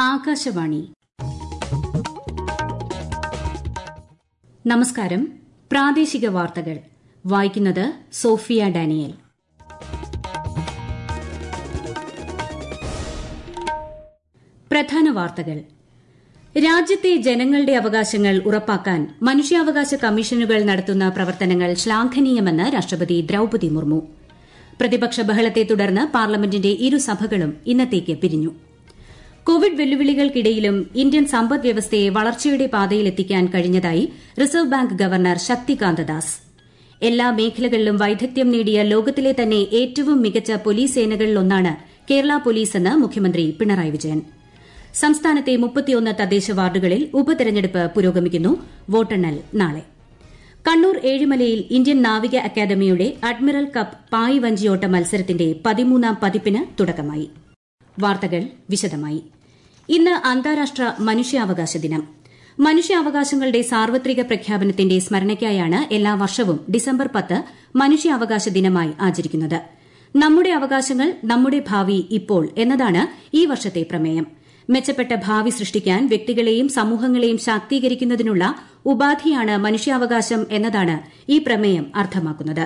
ആകാശവാണി നമസ്കാരം പ്രാദേശിക വാർത്തകൾ വായിക്കുന്നത് സോഫിയ ഡാനിയൽ പ്രധാന വാർത്തകൾ രാജ്യത്തെ ജനങ്ങളുടെ അവകാശങ്ങൾ ഉറപ്പാക്കാൻ മനുഷ്യാവകാശ കമ്മീഷനുകൾ നടത്തുന്ന പ്രവർത്തനങ്ങൾ ശ്ലാഘനീയമെന്ന് രാഷ്ട്രപതി ദ്രൌപതി മുർമു പ്രതിപക്ഷ ബഹളത്തെ തുടർന്ന് പാർലമെന്റിന്റെ ഇരുസഭകളും ഇന്നത്തേക്ക് പിരിഞ്ഞു കോവിഡ് വെല്ലുവിളികൾക്കിടയിലും ഇന്ത്യൻ സമ്പദ് വ്യവസ്ഥയെ വളർച്ചയുടെ പാതയിലെത്തിക്കാൻ കഴിഞ്ഞതായി reserve bank governor Shaktikanta Das എല്ലാ മേഖലകളിലും വൈദഗ്ധ്യം നേടിയ ലോകത്തിലെ തന്നെ ഏറ്റവും മികച്ച പോലീസ് സേനകളിലൊന്നാണ് കേരള പോലീസെന്ന് മുഖ്യമന്ത്രി പിണറായി വിജയൻ സംസ്ഥാനത്തെ മുപ്പത്തിയൊന്ന് തദ്ദേശ വാർഡുകളിൽ ഉപതെരഞ്ഞെടുപ്പ് പുരോഗമിക്കുന്നു വോട്ടെണ്ണൽ നാളെ കണ്ണൂർ ഏഴിമലയിൽ ഇന്ത്യൻ നാവിക അക്കാദമിയുടെ അഡ്മിറൽ കപ്പ് പായ് വഞ്ചിയോട്ട മത്സരത്തിന്റെ പതിമൂന്നാം പതിപ്പിന് തുടക്കമായി വാർത്തകൾ വിശദമായി ഇന്ന് അന്താരാഷ്ട്ര മനുഷ്യാവകാശ ദിനം മനുഷ്യാവകാശങ്ങളുടെ സാർവത്രിക പ്രഖ്യാപനത്തിന്റെ സ്മരണയ്ക്കായാണ് എല്ലാ വർഷവും ഡിസംബർ പത്ത് മനുഷ്യാവകാശ ദിനമായി ആചരിക്കുന്നത് നമ്മുടെ അവകാശങ്ങൾ നമ്മുടെ ഭാവി ഇപ്പോൾ എന്നതാണ് ഈ വർഷത്തെ പ്രമേയം മെച്ചപ്പെട്ട ഭാവി സൃഷ്ടിക്കാൻ വ്യക്തികളെയും സമൂഹങ്ങളെയും ശാക്തീകരിക്കുന്നതിനുള്ള ഉപാധിയാണ് മനുഷ്യാവകാശം എന്നതാണ് ഈ പ്രമേയം അർത്ഥമാക്കുന്നത്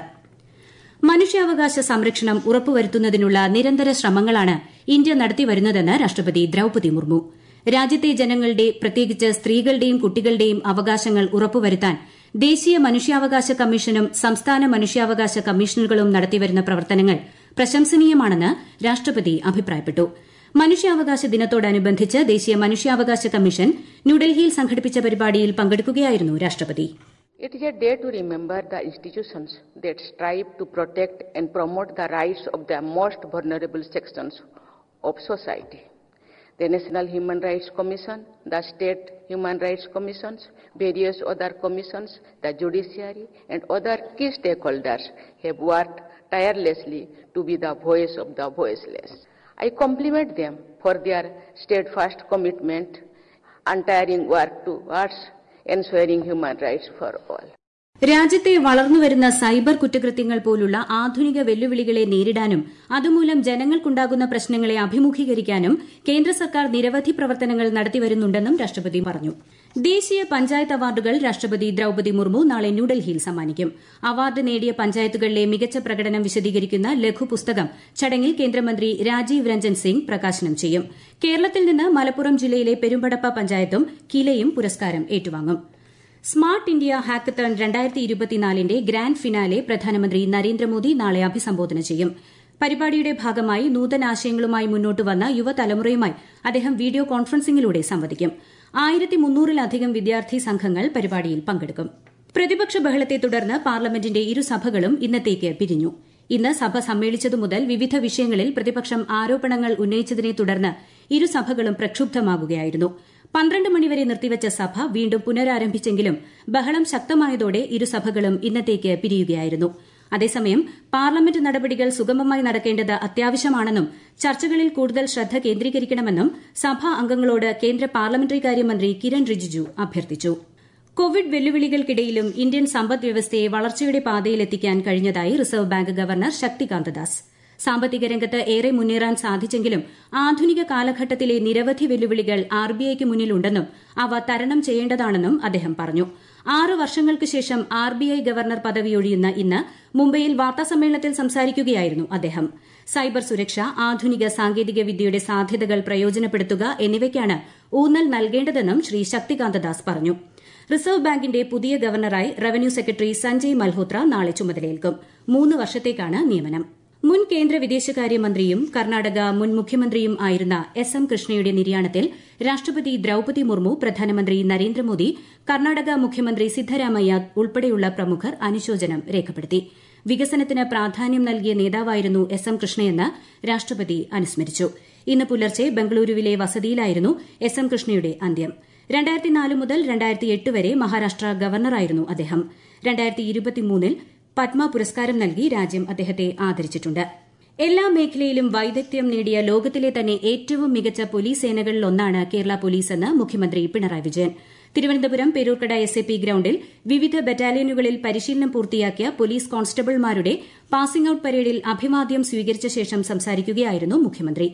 മനുഷ്യാവകാശ സംരക്ഷണം ഉറപ്പുവരുത്തുന്നതിനുള്ള നിരന്തര ശ്രമങ്ങളാണ് ഇന്ത്യ നടത്തിവരുന്നതെന്ന് രാഷ്ട്രപതി ദ്രൌപതി മുർമു രാജ്യത്തെ ജനങ്ങളുടെ പ്രത്യേകിച്ച് സ്ത്രീകളുടെയും കുട്ടികളുടെയും അവകാശങ്ങൾ ഉറപ്പുവരുത്താൻ ദേശീയ മനുഷ്യാവകാശ കമ്മീഷനും സംസ്ഥാന മനുഷ്യാവകാശ കമ്മീഷനുകളും നടത്തിവരുന്ന പ്രവർത്തനങ്ങൾ പ്രശംസനീയമാണെന്ന് രാഷ്ട്രപതി അഭിപ്രായപ്പെട്ടു മനുഷ്യാവകാശ ദിനത്തോടനുബന്ധിച്ച് ദേശീയ മനുഷ്യാവകാശ കമ്മീഷൻ ന്യൂഡൽഹിയിൽ സംഘടിപ്പിച്ച പരിപാടിയിൽ പങ്കെടുക്കുകയായിരുന്നു രാഷ്ട്രപതി It is a day to remember the institutions that strive to protect and promote the rights of the most vulnerable sections of society. The National Human Rights Commission, the State Human Rights Commissions, various other commissions, the judiciary, and other key stakeholders have worked tirelessly to be the voice of the voiceless. I compliment them for their steadfast commitment, untiring work towards ensuring human rights for all. രാജ്യത്തെ വളർന്നുവരുന്ന cyber കുറ്റകൃത്യങ്ങൾ പോലുള്ള ആധുനിക വെല്ലുവിളികളെ നേരിടാനും അതുമൂലം ജനങ്ങൾക്കുണ്ടാകുന്ന പ്രശ്നങ്ങളെ അഭിമുഖീകരിക്കാനും കേന്ദ്ര സർക്കാർ നിരവധി പ്രവർത്തനങ്ങൾ നടത്തിവരുന്നുണ്ടെന്നും രാഷ്ട്രപതി പറഞ്ഞു ദേശീയ പഞ്ചായത്ത് അവാർഡുകൾ രാഷ്ട്രപതി ദ്രൌപതി മുർമു നാളെ ന്യൂഡൽഹിയിൽ സമ്മാനിക്കും അവാർഡ് നേടിയ പഞ്ചായത്തുകളിലെ മികച്ച പ്രകടനം വിശദീകരിക്കുന്ന ലഘുപുസ്തകം ചടങ്ങിൽ കേന്ദ്രമന്ത്രി രാജീവ് രഞ്ജൻ സിംഗ് പ്രകാശനം ചെയ്യും കേരളത്തിൽ നിന്ന് മലപ്പുറം ജില്ലയിലെ പെരുമ്പടപ്പ പഞ്ചായത്തും കിലയും പുരസ്കാരം ഏറ്റുവാങ്ങും സ്മാർട്ട് ഇന്ത്യ ഹാക്കത്തൺ രണ്ടായിരത്തി ഇരുപത്തിനാലിന്റെ ഗ്രാൻഡ് ഫിനാലെ പ്രധാനമന്ത്രി നരേന്ദ്രമോദി നാളെ അഭിസംബോധന ചെയ്യും പരിപാടിയുടെ ഭാഗമായി നൂതനാശയങ്ങളുമായി മുന്നോട്ട് വന്ന യുവതലമുറയുമായി അദ്ദേഹം വീഡിയോ കോൺഫറൻസിംഗിലൂടെ സംവദിക്കും ആയിരത്തി മുന്നൂറിലധികം വിദ്യാർത്ഥി സംഘങ്ങൾ പരിപാടിയിൽ പങ്കെടുക്കും പ്രതിപക്ഷ ബഹളത്തെ തുടർന്ന് പാർലമെന്റിന്റെ ഇരുസഭകളും ഇന്നത്തേക്ക് പിരിഞ്ഞു ഇന്ന് സഭ സമ്മേളിച്ചതു മുതൽ വിവിധ വിഷയങ്ങളിൽ പ്രതിപക്ഷം ആരോപണങ്ങൾ ഉന്നയിച്ചതിനെ തുടർന്ന് ഇരുസഭകളും പ്രക്ഷുബ്ധമാകുകയായിരുന്നു പന്ത്രണ്ട് മണിവരെ നിർത്തിവച്ച സഭ വീണ്ടും പുനരാരംഭിച്ചെങ്കിലും ബഹളം ശക്തമായതോടെ ഇരുസഭകളും ഇന്നത്തേക്ക് പിരിയുകയായിരുന്നു അതേസമയം പാർലമെന്റ് നടപടികൾ സുഗമമായി നടക്കേണ്ടത് അത്യാവശ്യമാണെന്നും ചർച്ചകളിൽ കൂടുതൽ ശ്രദ്ധ കേന്ദ്രീകരിക്കണമെന്നും സഭാ അംഗങ്ങളോട് കേന്ദ്ര പാർലമെന്ററി കാര്യമന്ത്രി കിരൺ റിജിജു അഭ്യർത്ഥിച്ചു കോവിഡ് വെല്ലുവിളികൾക്കിടയിലും ഇന്ത്യൻ സമ്പദ് വ്യവസ്ഥയെ വളർച്ചയുടെ പാതയിലെത്തിക്കാൻ കഴിഞ്ഞതായി reserve bank governor Shaktikanta Das സാമ്പത്തിക രംഗത്ത് ഏറെ മുന്നേറാൻ സാധിച്ചെങ്കിലും ആധുനിക കാലഘട്ടത്തിലെ നിരവധി വെല്ലുവിളികൾ ആർബിഐക്ക് മുന്നിലുണ്ടെന്നും അവ തരണം ചെയ്യേണ്ടതാണെന്നും അദ്ദേഹം പറഞ്ഞു ആറ് വർഷങ്ങൾക്ക് ശേഷം ആർബിഐ ഗവർണർ പദവിയൊഴിയുന്ന ഇന്ന് മുംബൈയിൽ വാർത്താസമ്മേളനത്തിൽ സംസാരിക്കുകയായിരുന്നു അദ്ദേഹം സൈബർ സുരക്ഷ ആധുനിക സാങ്കേതിക വിദ്യയുടെ സാധ്യതകൾ പ്രയോജനപ്പെടുത്തുക എന്നിവയ്ക്കാണ് ഊന്നൽ നൽകേണ്ടതെന്നും ശ്രീ ശക്തികാന്തദാസ് പറഞ്ഞു റിസർവ് ബാങ്കിന്റെ പുതിയ ഗവർണറായി റവന്യൂ സെക്രട്ടറി സഞ്ജയ് മൽഹോത്ര നാളെ ചുമതലയേൽക്കും മൂന്ന് വർഷത്തേക്കാണ് നിയമനം മുൻ കേന്ദ്ര വിദേശകാര്യമന്ത്രിയും കർണാടക മുൻ മുഖ്യമന്ത്രിയും ആയിരുന്ന എസ് എം കൃഷ്ണയുടെ നിര്യാണത്തിൽ രാഷ്ട്രപതി ദ്രൌപതി മുർമു പ്രധാനമന്ത്രി നരേന്ദ്രമോദി കർണാടക മുഖ്യമന്ത്രി സിദ്ധരാമയ്യ ഉൾപ്പെടെയുള്ള പ്രമുഖർ അനുശോചനം രേഖപ്പെടുത്തി വികസനത്തിന് പ്രാധാന്യം നൽകിയ നേതാവായിരുന്നു എസ് എം കൃഷ്ണയെന്ന് രാഷ്ട്രപതി അനുസ്മരിച്ചു ഇന്ന് പുലർച്ചെ ബംഗളൂരുവിലെ വസതിയിലായിരുന്നു എസ് എം കൃഷ്ണയുടെ അന്ത്യം രണ്ടായിരത്തി നാല് മുതൽ രണ്ടായിരത്തി എട്ട് വരെ മഹാരാഷ്ട്ര ഗവർണറായിരുന്നു അദ്ദേഹം രണ്ടായിരത്തി ഇരുപത്തിമൂന്നിൽ പത്മ പുരസ്കാരം നൽകി രാജ്യം അദ്ദേഹത്തെ ആദരിച്ചിട്ടുണ്ട് എല്ലാ മേഖലയിലും വൈദഗ്ധ്യം നേടിയ ലോകത്തിലെ തന്നെ ഏറ്റവും മികച്ച പോലീസ് സേനകളിലൊന്നാണ് കേരള പോലീസെന്ന് മുഖ്യമന്ത്രി Pinarayi Vijayan Thiruvananthapuram Peroorkada S A P ഗ്രൌണ്ടിൽ വിവിധ ബറ്റാലിയനുകളിൽ പരിശീലനം പൂർത്തിയാക്കിയ പോലീസ് കോൺസ്റ്റബിൾമാരുടെ പാസിംഗ് ഔട്ട് പരേഡിൽ അഭിവാദ്യം സ്വീകരിച്ച ശേഷം സംസാരിക്കുകയായിരുന്നു മുഖ്യമന്ത്രി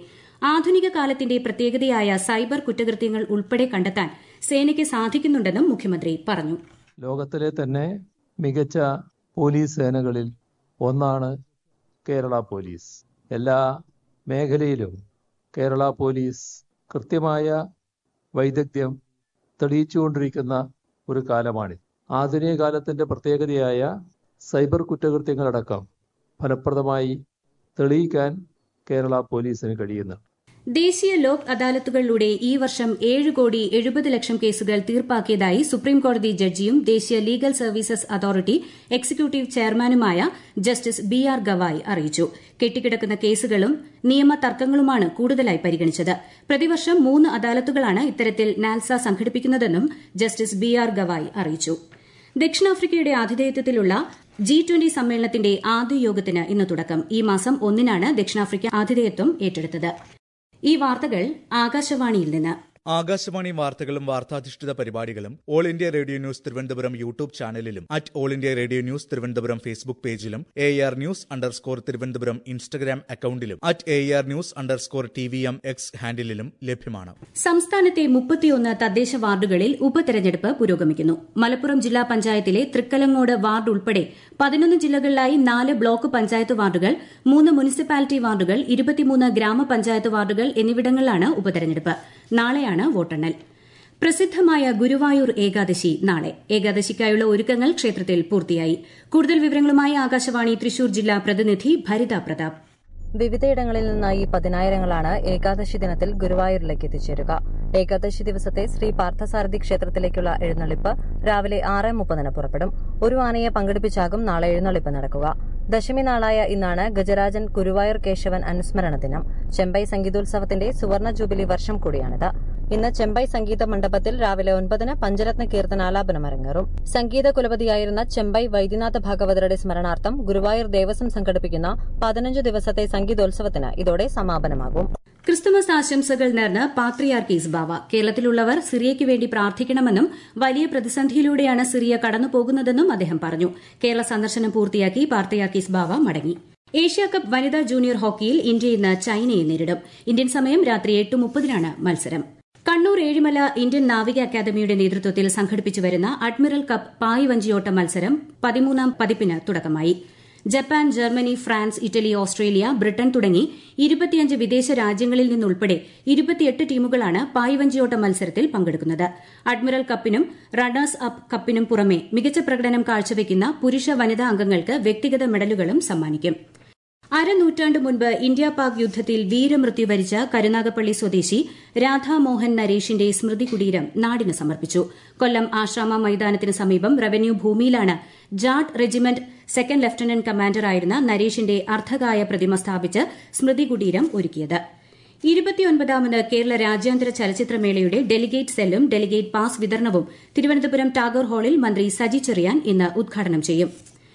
ആധുനിക കാലത്തിന്റെ പ്രത്യേകതയായ സൈബർ കുറ്റകൃത്യങ്ങൾ ഉൾപ്പെടെ കണ്ടെത്താൻ സേനയ്ക്ക് സാധിക്കുന്നുണ്ടെന്നും മുഖ്യമന്ത്രി പറഞ്ഞു ലോകത്തിലെ തന്നെ മികച്ച പോലീസ് സേനകളിൽ ഒന്നാണ് കേരള പോലീസ് എല്ലാ മേഖലയിലും കേരള പോലീസ് കൃത്യമായ വൈദഗ്ധ്യം തെളിയിച്ചുകൊണ്ടിരിക്കുന്ന ഒരു കാലമാണ് ആധുനിക കാലത്തിന്റെ പ്രത്യേകതയായ സൈബർ കുറ്റകൃത്യങ്ങളടക്കം ഫലപ്രദമായി തെളിയിക്കാൻ കേരള പോലീസിന് കഴിയുന്നു ദേശീയ ലോക് അദാലത്തുകളിലൂടെ ഈ വർഷം ഏഴ് കോടി എഴുപത് ലക്ഷം കേസുകൾ തീർപ്പാക്കിയതായി സുപ്രീംകോടതി ജഡ്ജിയും ദേശീയ ലീഗൽ സർവീസസ് അതോറിറ്റി എക്സിക്യൂട്ടീവ് ചെയർമാനുമായ ജസ്റ്റിസ് ബി ആർ ഗവായ് അറിയിച്ചു കെട്ടിക്കിടക്കുന്ന കേസുകളും നിയമ തർക്കങ്ങളുമാണ് കൂടുതലായി പരിഗണിച്ചത് പ്രതിവർഷം മൂന്ന് അദാലത്തുകളാണ് ഇത്തരത്തിൽ നാൽസ സംഘടിപ്പിക്കുന്നതെന്നും ജസ്റ്റിസ് ബി ആർ ഗവായ് അറിയിച്ചു ദക്ഷിണാഫ്രിക്കയുടെ ആതിഥേയത്വത്തിലുള്ള ജി ട്വന്റി സമ്മേളനത്തിന്റെ ആദ്യ യോഗത്തിന് ഇന്ന് തുടക്കം ഈ മാസം ഒന്നിനാണ് ദക്ഷിണാഫ്രിക്ക ആതിഥേയത്വം ഏറ്റെടുത്തത് ഈ വാർത്തകൾ ആകാശവാണിയിൽ നിന്ന് ആകാശവാണി വാർത്തകളും വാർത്താധിഷ്ഠിത പരിപാടികളും all India radio news Thiruvananthapuram YouTube ചാനലിലും at all India radio news Thiruvananthapuram Facebook പേജിലും A R news underscore Thiruvananthapuram Instagram അക്കൌണ്ടിലും at A R news underscore T V M X ഹാൻഡിലും ലഭ്യമാണ് സംസ്ഥാനത്തെ മുപ്പത്തിയൊന്ന് തദ്ദേശ വാർഡുകളിൽ ഉപതെരഞ്ഞെടുപ്പ് പുരോഗമിക്കുന്നു മലപ്പുറം ജില്ലാ പഞ്ചായത്തിലെ തൃക്കലങ്ങോട് വാർഡ് ഉൾപ്പെടെ പതിനൊന്ന് ജില്ലകളിലായി നാല് ബ്ലോക്ക് പഞ്ചായത്ത് വാർഡുകൾ മൂന്ന് മുനിസിപ്പാലിറ്റി വാർഡുകൾ ഇരുപത്തിമൂന്ന് ഗ്രാമപഞ്ചായത്ത് വാർഡുകൾ എന്നിവിടങ്ങളിലാണ് ഉപതെരഞ്ഞെടുപ്പ് നാളെയാണ് വോട്ടെണ്ണൽ പ്രസിദ്ധമായ ഗുരുവായൂർ ഏകാദശി നാളെ ഏകാദശിക്കായുള്ള ഒരുക്കങ്ങൾ ക്ഷേത്രത്തിൽ പൂർത്തിയായി കൂടുതൽ വിവരങ്ങളുമായി ആകാശവാണി തൃശൂർ ജില്ലാ പ്രതിനിധി ഭരിത പ്രതാപ് വിവിധയിടങ്ങളിൽ നിന്നായി പതിനായിരങ്ങളാണ് ഏകാദശി ദിനത്തിൽ ഗുരുവായൂരിലേക്ക് എത്തിച്ചേരുക ഏകാദശി ദിവസത്തെ ശ്രീ പാർത്ഥസാരഥി ക്ഷേത്രത്തിലേക്കുള്ള എഴുന്നള്ളിപ്പ് രാവിലെ ആറ് മുപ്പതിന് പുറപ്പെടും ഒരു ആനയെ പങ്കെടുപ്പിച്ചാകും നാളെ എഴുന്നള്ളിപ്പ് നടക്കുക ദശമി നാളായ ഇന്നാണ് ഗജരാജൻ ഗുരുവായൂർ കേശവൻ അനുസ്മരണ ദിനം ചെമ്പൈ സംഗീതോത്സവത്തിന്റെ സുവർണ ജൂബിലി വർഷം കൂടിയാണിത് ഇന്ന് ചെമ്പൈ സംഗീത മണ്ഡപത്തിൽ രാവിലെ ഒൻപതിന് പഞ്ചരത്ന കീർത്തനാലാപനം അരങ്ങേറും സംഗീത കുലപതിയായിരുന്ന ചെമ്പൈ വൈദ്യനാഥ ഭാഗവതരുടെ സ്മരണാർത്ഥം ഗുരുവായൂർ ദേവസ്വം സംഘടിപ്പിക്കുന്ന പതിനഞ്ച് ദിവസത്തെ സംഗീതോത്സവത്തിന് ഇതോടെ സമാപനമാകും ക്രിസ്തുമസ് ആശംസകൾ നേർന്ന് പാത്രിയാർക്കീസ് ബാവ കേരളത്തിലുള്ളവർ സിറിയയ്ക്ക് വേണ്ടി പ്രാർത്ഥിക്കണമെന്നും വലിയ പ്രതിസന്ധിയിലൂടെയാണ് സിറിയ കടന്നുപോകുന്നതെന്നും അദ്ദേഹം പറഞ്ഞു കേരള സന്ദർശനം പൂർത്തിയാക്കി പാത്രിയാർക്കീസ് ബാവ മടങ്ങി ഏഷ്യാകപ്പ് വനിതാ ജൂനിയർ ഹോക്കിയിൽ ഇന്ത്യ ഇന്ന് ചൈനയെ നേരിടും ഇന്ത്യൻ സമയം രാത്രി എട്ട് മുപ്പതിനാണ് മത്സരം കണ്ണൂർ ഏഴിമല ഇന്ത്യൻ നാവിക അക്കാദമിയുടെ നേതൃത്വത്തിൽ സംഘടിപ്പിച്ചുവരുന്ന അഡ്മിറൽ കപ്പ് പായ് വഞ്ചിയോട്ട മത്സരം പതിമൂന്നാം പതിപ്പിന് തുടക്കമായി Japan Germany France Italy Australia Britain തുടങ്ങി ഇരുപത്തിയഞ്ച് വിദേശ രാജ്യങ്ങളിൽ നിന്നുൾപ്പെടെ ഇരുപത്തിയെട്ട് ടീമുകളാണ് പായ്വഞ്ചിയോട്ട മത്സരത്തിൽ പങ്കെടുക്കുന്നത് അഡ്മിറൽ കപ്പിനും റണ്ണേഴ്സ് അപ്പ് കപ്പിനും പുറമെ മികച്ച പ്രകടനം കാഴ്ചവെക്കുന്ന പുരുഷ വനിതാ അംഗങ്ങൾക്ക് വ്യക്തിഗത മെഡലുകളും സമ്മാനിക്കും അരനൂറ്റാണ്ട് മുൻപ് ഇന്ത്യ പാക് യുദ്ധത്തിൽ വീരമൃത്യു വരിച്ച കരുനാഗപ്പള്ളി സ്വദേശി രാധാമോഹൻ നരേഷിന്റെ സ്മൃതി കുടീരം നാടിന് സമർപ്പിച്ചു കൊല്ലം ആശ്രാമ മൈതാനത്തിന് സമീപം റവന്യൂ ഭൂമിയിലാണ് ജാട്ട് റെജിമെന്റ് സെക്കൻഡ് ലഫ്റ്റനന്റ് കമാൻഡറായിരുന്ന നരേഷിന്റെ അർദ്ധകായ പ്രതിമ സ്ഥാപിച്ച് സ്മൃതി കുടീരം ഒരുക്കിയത് ഇരുപത്തിയൊൻപതാമത് കേരള രാജ്യാന്തര ചലച്ചിത്രമേളയുടെ ഡെലിഗേറ്റ് സെല്ലും ഡെലിഗേറ്റ് പാസ് വിതരണവും തിരുവനന്തപുരം ടാഗോർ ഹാളിൽ മന്ത്രി സജി ചെറിയാൻ ഇന്ന് ഉദ്ഘാടനം ചെയ്യും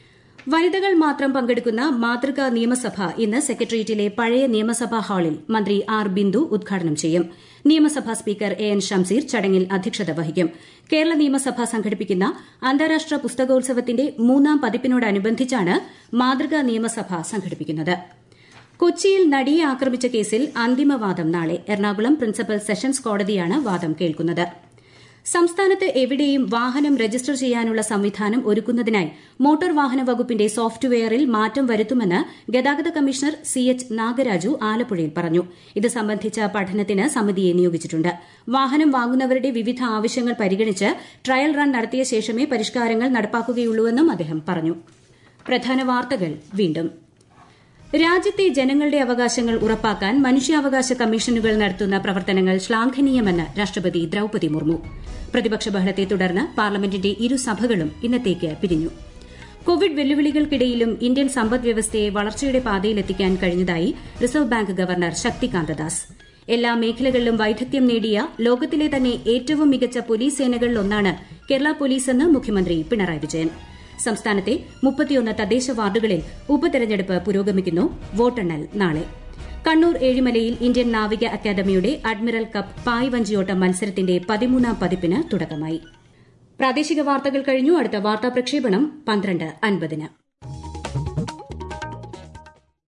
വനിതകൾ മാത്രം പങ്കെടുക്കുന്ന മാതൃകാ നിയമസഭ ഇന്ന് സെക്രട്ടേറിയറ്റിലെ പഴയ നിയമസഭാ ഹാളിൽ മന്ത്രി ആർ ബിന്ദു ഉദ്ഘാടനം ചെയ്യും നിയമസഭാ സ്പീക്കർ എ എൻ ഷംസീർ ചടങ്ങിൽ അധ്യക്ഷത വഹിക്കും കേരള നിയമസഭ സംഘടിപ്പിക്കുന്ന അന്താരാഷ്ട്ര പുസ്തകോത്സവത്തിന്റെ മൂന്നാം പതിപ്പിനോടനുബന്ധിച്ചാണ് മാതൃകാ നിയമസഭ സംഘടിപ്പിക്കുന്നത് കൊച്ചിയിൽ നടിയെ ആക്രമിച്ച കേസിൽ അന്തിമവാദം നാളെ എറണാകുളം പ്രിൻസിപ്പൽ സെഷൻസ് കോടതിയാണ് വാദം കേൾക്കുന്നത് സംസ്ഥാനത്ത് എവിടെയും വാഹനം രജിസ്റ്റർ ചെയ്യാനുള്ള സംവിധാനം ഒരുക്കുന്നതിനായി മോട്ടോർ വാഹന വകുപ്പിന്റെ സോഫ്റ്റ്വെയറിൽ മാറ്റം വരുത്തുമെന്ന് ഗതാഗത കമ്മീഷണർ സി എച്ച് നാഗരാജു ആലപ്പുഴയിൽ പറഞ്ഞു ഇത് സംബന്ധിച്ച പഠനത്തിന് സമിതിയെ നിയോഗിച്ചിട്ടുണ്ട് വാഹനം വാങ്ങുന്നവരുടെ വിവിധ ആവശ്യങ്ങൾ പരിഗണിച്ച് ട്രയൽ റൺ നടത്തിയ ശേഷമേ പരിഷ്കാരങ്ങൾ നടപ്പാക്കുകയുള്ളൂവെന്നും അദ്ദേഹം പറഞ്ഞു പ്രധാന വാർത്തകൾ വീണ്ടും രാജ്യത്തെ ജനങ്ങളുടെ അവകാശങ്ങൾ ഉറപ്പാക്കാൻ മനുഷ്യാവകാശ കമ്മീഷനുകൾ നടത്തുന്ന പ്രവർത്തനങ്ങൾ ശ്ലാഘനീയമെന്ന് രാഷ്ട്രപതി ദ്രൌപതി മുർമു പ്രതിപക്ഷ ബഹളത്തെ തുടർന്ന് പാർലമെന്റിന്റെ ഇരുസഭകളും ഇന്നത്തേക്ക് പിരിഞ്ഞു കോവിഡ് വെല്ലുവിളികൾക്കിടയിലും ഇന്ത്യൻ സമ്പദ് വ്യവസ്ഥയെ വളർച്ചയുടെ പാതയിലെത്തിക്കാൻ കഴിഞ്ഞതായി reserve bank governor Shaktikanta Das എല്ലാ മേഖലകളിലും വൈദഗ്ധ്യം നേടിയ ലോകത്തിലെ തന്നെ ഏറ്റവും മികച്ച പോലീസ് സേനകളിലൊന്നാണ് കേരള പോലീസെന്ന് മുഖ്യമന്ത്രി പിണറായി വിജയൻ സംസ്ഥാനത്തെ മുപ്പത്തിയൊന്ന് തദ്ദേശ വാർഡുകളിൽ ഉപതെരഞ്ഞെടുപ്പ് പുരോഗമിക്കുന്നു വോട്ടെണ്ണൽ നാളെ കണ്ണൂർ ഏഴിമലയിൽ ഇന്ത്യൻ നാവിക അക്കാദമിയുടെ അഡ്മിറൽ കപ്പ് പായ് വഞ്ചിയോട്ട മത്സരത്തിന്റെ പതിമൂന്നാം പതിപ്പിന് തുടക്കമായി പ്രാദേശിക വാർത്തകൾ കഴിഞ്ഞു അടുത്ത വാർത്താ പ്രക്ഷേപണം പന്ത്രണ്ട് അൻപതിന്